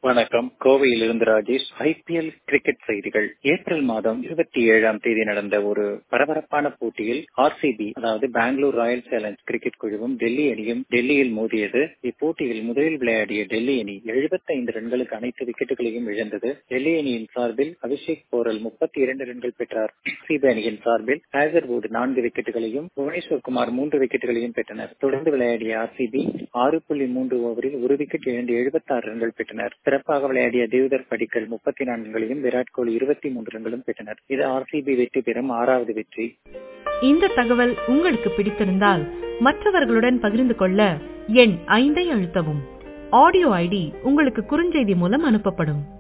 வணக்கம் கோவையில் இருந்து ராஜேஷ் ஐபிஎல் கிரிக்கெட் செய்திகள் ஏப்ரல் மாதம் இருபத்தி ஏழாம் தேதி நடந்த ஒரு பரபரப்பான போட்டியில் ஆர்சிபி அதாவது பெங்களூர் ராயல் சேலஞ்ச் கிரிக்கெட் குழுவும் டெல்லி அணியும் டெல்லியில் மோதியது இப்போட்டியில் முதலில் விளையாடிய டெல்லி அணி எழுபத்தைந்து ரன்களுக்கு அனைத்து விக்கெட்டுகளையும் இழந்தது டெல்லி அணியின் சார்பில் அபிஷேக் போரல் முப்பத்தி இரண்டு ரன்கள் பெற்றார் ஆர்சிபி அணியின் சார்பில் ஹேசர்வுட் நான்கு விக்கெட்டுகளையும் புவனேஸ்வர் குமார் மூன்று விக்கெட்டுகளையும் பெற்றனர் தொடர்ந்து விளையாடிய ஆர்சிபி ஆறு புள்ளி மூன்று ஓவரில் ஒரு விக்கெட் இழந்து எழுபத்தாறு ரன்கள் பெற்றனர் சிறப்பாக விளையாடிய தேவ்தர் படிக்கல் முப்பத்தி நான்கு ரன்களையும் விராட் கோலி இருபத்தி மூன்று ரன்களும் பெற்றனர் இது ஆர்சிபி வெற்றி பெறும் ஆறாவது வெற்றி இந்த தகவல் உங்களுக்கு பிடித்திருந்தால் மற்றவர்களுடன் பகிர்ந்து கொள்ள எண் ஐந்தை அழுத்தவும் ஆடியோ ஐடி உங்களுக்கு குறுஞ்செய்தி மூலம் அனுப்பப்படும்